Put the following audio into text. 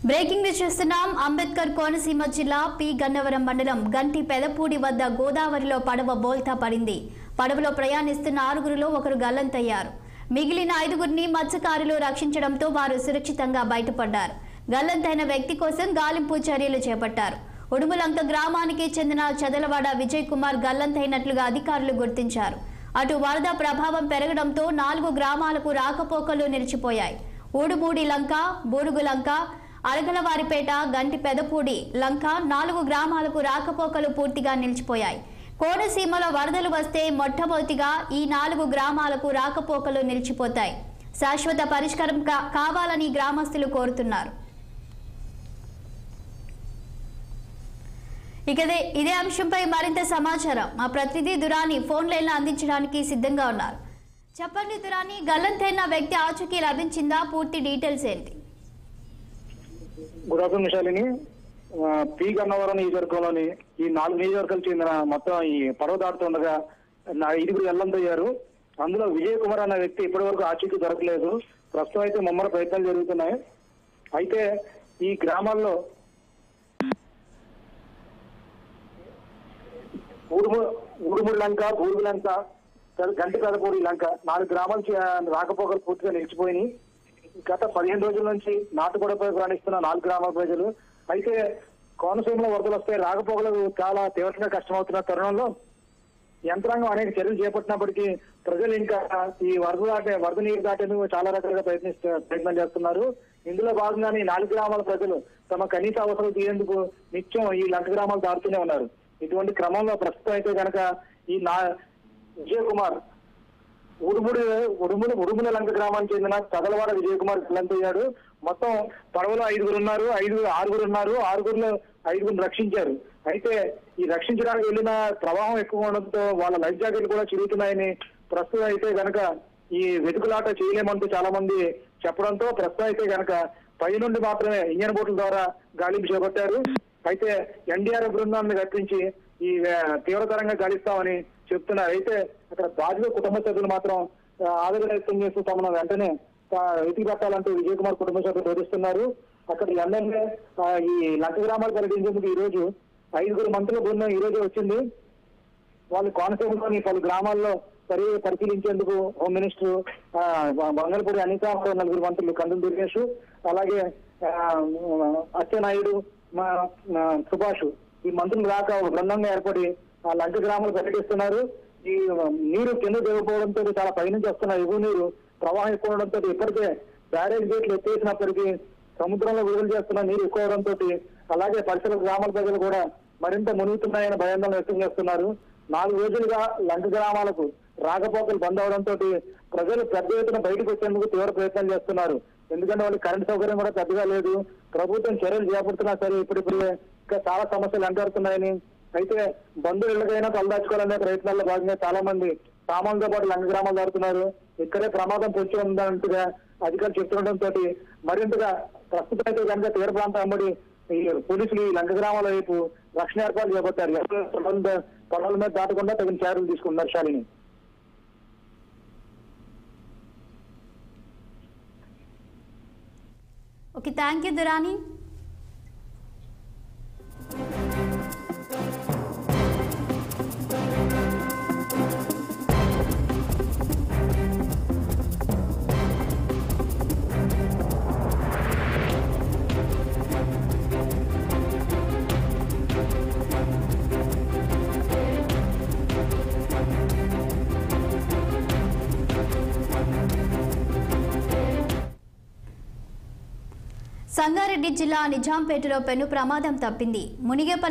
breaking news చూస్తున్నాం అంబేద్కర్ కోనసీమ జిల్లా P Gannavaram మండలం గంటి పెదపూడి వద్ద గోదావరిలో పడవ బోల్తా పడింది పడవలో ప్రయాణిస్తున్న ఆరుగురిలో ఒకరు గల్లంతయ్యారు మిగిలిన ఐదుగురిని మత్స్యకారులు రక్షించడంతో వారు సురక్షితంగా బయటపడ్డారు గల్లంతైన వ్యక్తి కోసం గాలింపు చర్యలు చేపట్టారు ఉడుములంక గ్రామానికి చెందిన చదలవాడ విజయ్ కుమార్ గల్లంతైనట్లుగా అధికారులు గుర్తించారు అటు వరద ప్రభావం పెరగడంతో నాలుగు గ్రామాలకు రాకపోకలు నిలిచిపోయాయి ఊడుమూడి లంక బూరుగు లంక అరగలవారిపేట గంటి పెదపూడి లంక నాలుగు గ్రామాలకు రాకపోకలు పూర్తిగా నిలిచిపోయాయి కోనసీమలో వరదలు వస్తే మొట్టమొదటిగా ఈ నాలుగు గ్రామాలకు రాకపోకలు నిలిచిపోతాయి శాశ్వత పరిష్కారం కా- కావాలని గ్రామస్తులు కోరుతున్నారు ఇక ఇదే ఇదే అంశంపై మరింత సమాచారం మా ప్రతినిధి దురాని ఫోన్ లైన్లో అందించడానికి సిద్ధంగా ఉన్నారు చెప్పండి దురాని గల్లంతైన వ్యక్తి ఆచూకీ లభించిందా పూర్తి డీటెయిల్స్ ఏంటి గుడ్ ఆఫ్టర్నూన్ శాలిని ఆ, పి గన్నవరం నియోజకవర్గంలోని ఈ నాలుగు నియోజకవర్గాలు చెందిన మొత్తం ఈ పడవ దాటుతుండగా నా ఐదుగురు ఎల్లంతయ్యారు అందులో విజయ్ కుమార్ అనే వ్యక్తి ఇప్పటి వరకు ఆచూకీ దొరకలేదు ప్రస్తుతం అయితే ముమ్మర ప్రయత్నాలు జరుగుతున్నాయి అయితే ఈ గ్రామాల్లో ఊడుము ఊడుముడి లంక బూరుగు లంక గంటి పెదపూడి లంక నాలుగు గ్రామాలు చే- రాకపోకలు పూర్తిగా నిలిచిపోయినాయి గత పదిహేను రోజుల నుంచి నాటుగొడపై ప్రయాణిస్తున్న నాలుగు గ్రామాల ప్రజలు అయితే కోనసీమలో వరదలు వస్తే రాకపోకలు చాలా తీవ్రంగా కష్టమవుతున్న తరుణంలో యంత్రాంగం అనేక చర్యలు చేపట్టినప్పటికీ ప్రజలు ఇంకా ఈ వరద దాటే వరద నీరు దాటేందుకు చాలా రకాలుగా ప్రయత్నిస్తూ ప్రయత్నం చేస్తున్నారు ఇందులో భాగంగానే ఈ నాలుగు గ్రామాల ప్రజలు తమ కనీస అవసరం తీరేందుకు నిత్యం ఈ లంక గ్రామాలు దాటుతూనే ఉన్నారు ఇటువంటి క్రమంలో ప్రస్తుతం అయితే కనుక ఈ నా విజయ్ కుమార్ ఉడుముడి ఉడుముడి ఉడుముల లంక గ్రామానికి చెందిన చదలవాడ విజయ్ కుమార్ పిల్లంతయ్యాడు మొత్తం పడవలో ఐదుగురు ఉన్నారు ఐదుగురు ఆరుగురు ఉన్నారు ఆరుగురులో ఐదుగురు రక్షించారు అయితే ఈ రక్షించడానికి వెళ్ళిన ప్రవాహం ఎక్కువ ఉండడంతో వాళ్ళ లైఫ్ జాకెట్లు కూడా చిరుగుతున్నాయని ప్రస్తుతం అయితే గనక ఈ వెతుకులాట చేయలేమంటూ చాలా మంది చెప్పడంతో ప్రస్తుతం అయితే గనక పై నుండి మాత్రమే ఇంజన్ బోట్ల ద్వారా గాలింపు చేపట్టారు అయితే ఎన్డీఆర్ఎఫ్ బృందాన్ని రప్పించి ఈ ఆ, తీవ్రతరంగా గాలిస్తామని చెప్తున్నారు అయితే అక్కడ బాధిత కుటుంబ సభ్యులు మాత్రం ఆ, ఆవేదన వ్యక్తం చేస్తూ తమను వెంటనే ఆ, వెతికి పెట్టాలంటూ విజయ్ కుమార్ కుటుంబ సభ్యులు రోధిస్తున్నారు అక్కడ ఎమ్మెల్యే ఆ, ఈ లంక గ్రామాలు పర్యటించేందుకు ఈ రోజు ఐదుగురు మంత్రుల బృందం ఈ రోజు వచ్చింది వాళ్ళు కోనసీమలోని పలు గ్రామాల్లో పరి పరిశీలించేందుకు హోమ్ మినిస్టర్ ఆ, బంగళపూడి అనిత మరో నలుగురు మంత్రులు కందులు దుర్గేష్ అలాగే ఆ, అచ్చెన్నాయుడు మా మా సుభాష్ ఈ మంత్రులు రాక ఒక బృందంగా ఏర్పడి ఆ లంక గ్రామాలు పర్యటిస్తున్నారు ఈ నీరు కింద దిగకపోవడంతో చాలా పైనుంచి వస్తున్న ఎగువ నీరు ప్రవాహం ఎక్కువ ఉండడంతో ఇప్పటికే బ్యారేజ్ గేట్లు ఎత్తేసినప్పటికీ సముద్రంలో విడుదల చేస్తున్న నీరు ఎక్కువ అవడంతో అలాగే పరిసర గ్రామాల ప్రజలు కూడా మరింత మునుగుతున్నాయని భయాందోళన వ్యక్తం చేస్తున్నారు నాలుగు రోజులుగా లంక గ్రామాలకు రాకపోకలు బంద్ అవడంతో ప్రజలు పెద్ద ఎత్తున బయటకు వచ్చేందుకు తీవ్ర ప్రయత్నాలు చేస్తున్నారు ఎందుకంటే వాళ్ళకి కరెంట్ సౌకర్యం కూడా పెద్దగా లేదు ప్రభుత్వం చర్యలు చేపడుతున్నా సరే ఇప్పుడిప్పుడే ఇంకా చాలా సమస్యలు ఎంటాడుతున్నాయని అయితే బంధువుల ఇళ్ళకైనా తలదాచుకోవాలనే ప్రయత్నాల్లో భాగంగా చాలా మంది సామాన్లతో పాటు లంక గ్రామాలు దాడుతున్నారు ఇక్కడే ప్రమాదం పొంచి ఉందంటుగా అధికారులు చెప్తుండటంతో మరింతగా ప్రస్తుతం అయితే కనుక తీర ప్రాంతం అమ్మడి ఈ పోలీసులు ఈ లంక గ్రామాల వైపు రక్షణ ఏర్పాట్లు చేపట్టారు ఎవరు పొలాల- పొలాల మీద దాటకుండా తగిన చర్యలు తీసుకున్నారు Shalini okay thank you Durani Sangareddy జిల్లా నిజాంపేటలో పెను ప్రమాదం తప్పింది మునిగేపల్లి